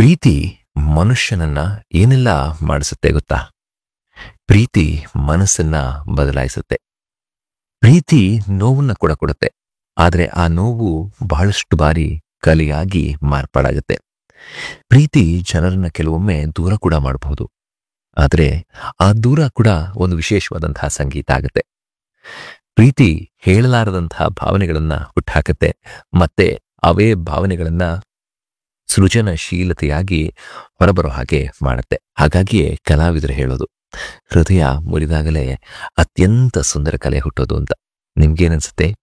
ಪ್ರೀತಿ ಮನುಷ್ಯನನ್ನ ಏನೆಲ್ಲ ಮಾಡಿಸುತ್ತೆ ಗೊತ್ತಾ ಪ್ರೀತಿ ಮನಸ್ಸನ್ನ ಬದಲಾಯಿಸುತ್ತೆ ಪ್ರೀತಿ ನೋವನ್ನ ಕೂಡ ಕೊಡುತ್ತೆ ಆದ್ರೆ ಆ ನೋವು ಬಹಳಷ್ಟು ಬಾರಿ ಕಲಿಯಾಗಿ ಮಾರ್ಪಾಡಾಗುತ್ತೆ ಪ್ರೀತಿ ಜನರನ್ನ ಕೆಲವೊಮ್ಮೆ ದೂರ ಕೂಡ ಮಾಡಬಹುದು ಆದ್ರೆ ಆ ದೂರ ಕೂಡ ಒಂದು ವಿಶೇಷವಾದಂತಹ ಸಂಗೀತ ಆಗುತ್ತೆ ಪ್ರೀತಿ ಹೇಳಲಾರದಂತಹ ಭಾವನೆಗಳನ್ನ ಹುಟ್ಟಾಕತ್ತೆ ಮತ್ತೆ ಅವೇ ಭಾವನೆಗಳನ್ನ ಸೃಜನಶೀಲತೆಯಾಗಿ ಹೊರಬರೋ ಹಾಗೆ ಮಾಡುತ್ತೆ ಹಾಗಾಗಿಯೇ ಕಲಾವಿದರು ಹೇಳೋದು ಹೃದಯ ಮುರಿದಾಗಲೇ ಅತ್ಯಂತ ಸುಂದರ ಕಲೆ ಹುಟ್ಟೋದು ಅಂತ ನಿಮ್ಗೇನನ್ಸುತ್ತೆ